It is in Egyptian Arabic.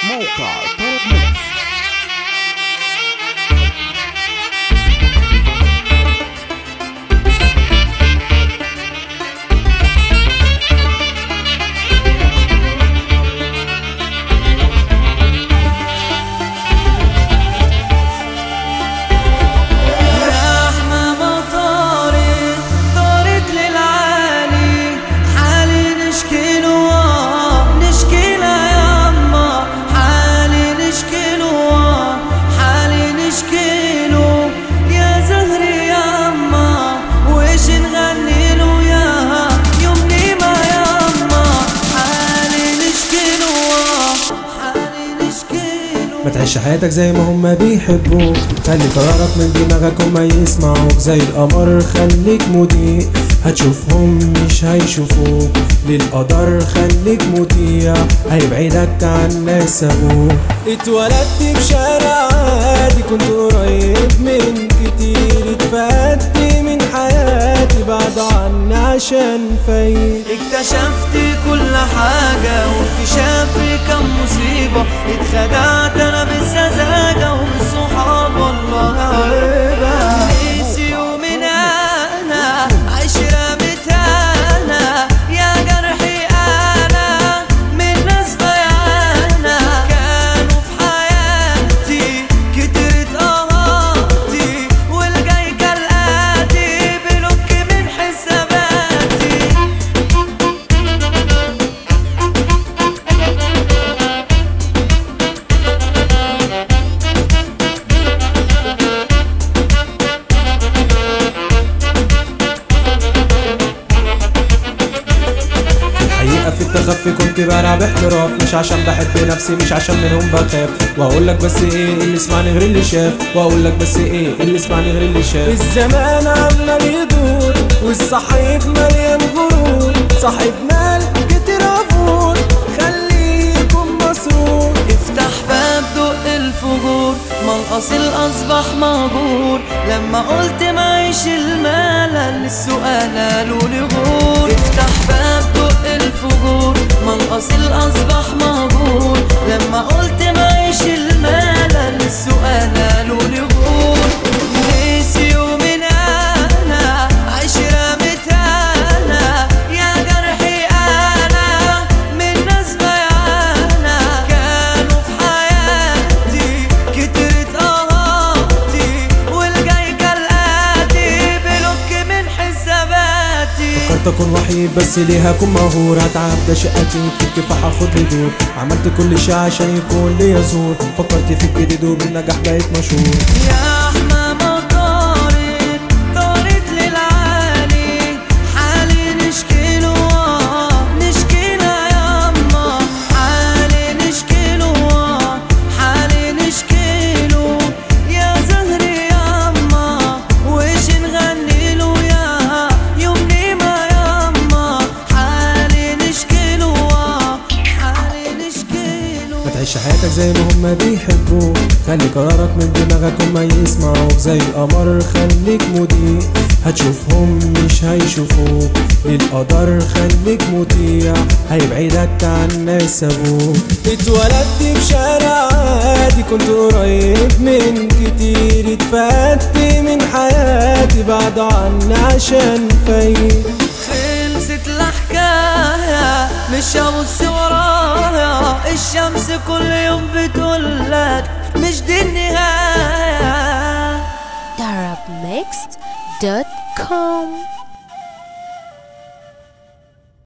موقع طرب ميكس رحمة مطاري طارت للعالي حالي نشكيله نشكيله يما حالي نشكيله حالي نشكيله يا زهري يما وإيش نغني له يا يمني ما يما حالي نشكيله حالي نشكيله ما تعيش حياتك زي ما هما بيحبوك خلي قرارك من دماغك هما يسمعوك زي القمر خليك مضيء هتشوفهم مش هيشوفوك للقدر خليك مطيع هيبعدك عن ناس سابوك اتولدت في شارع عادي كنت قريب من كتير اتفقدت من حياتي بعد عني عشان فايق اكتشفت كل حاجة واكتشافي كم مصيبة اتخدعت انا بالسذاجة وبالصحاب والله عيبة نسي يومنا انا عشرة متانا يا جرحي انا من ناس بيانا كانوا في حياتي كترت قهاتي والجاي كالآتي بلوك من حساباتي الحقيقة في التخفي كنت بلعب احتراف مش عشان بحب نفسي مش عشان منهم بخاف واقول لك بس ايه اللي سمعني غير اللي شاف واقول لك بس ايه اللي سمعني غير اللي شاف الزمان عمال يدور والصحيح مليان غرور صاحب مال كتير عفور خليكم مسرور افتح باب دق الفجور ما الاصيل اصبح مهجور لما قلت معيش الملل السؤال قالوا لي غور افتح باب دق الفجور ما الاصيل اصبح مهجور لما قلت معيش الملل السؤال قالوا لي غور نسي يومنا انا عشرة متانا يا جرحي انا من ناس بيانا كانوا في حياتي كترت قهاتي والجاي كالآتي بلوك من حساباتي فكرت اكون وحيد بس ليه هكون مهور هتعب ده شيء اكيد في الكفاح هاخد لي دور عملت كل شيء عشان يكون ليا زور فكرت في الجديد وبالنجاح بقيت مشهور يا حمامة طارت طارت للعالي حالي نشكيله نشكيله يما حالي نشكيله حالي نشكيله يا زهري يما وإيش نغني له يا يمني ما يما حالي نشكيله حالي نشكيله ما تعيش حياتك زي ما هما بيحبوك خلي قرارك من دماغك هما يسمعوك زي القمر خليك مضيء هتشوفهم مش هيشوفوك للقدر خليك مطيع هيبعدك عن ناس سابوك اتولدت في شارع عادي كنت قريب من كتير اتفقدت من حياتي بعد عني عشان فايق خلصت الحكاية مش هبص ورايا الشمس كل يوم بتقولك مش دي النهاية darabmixed.com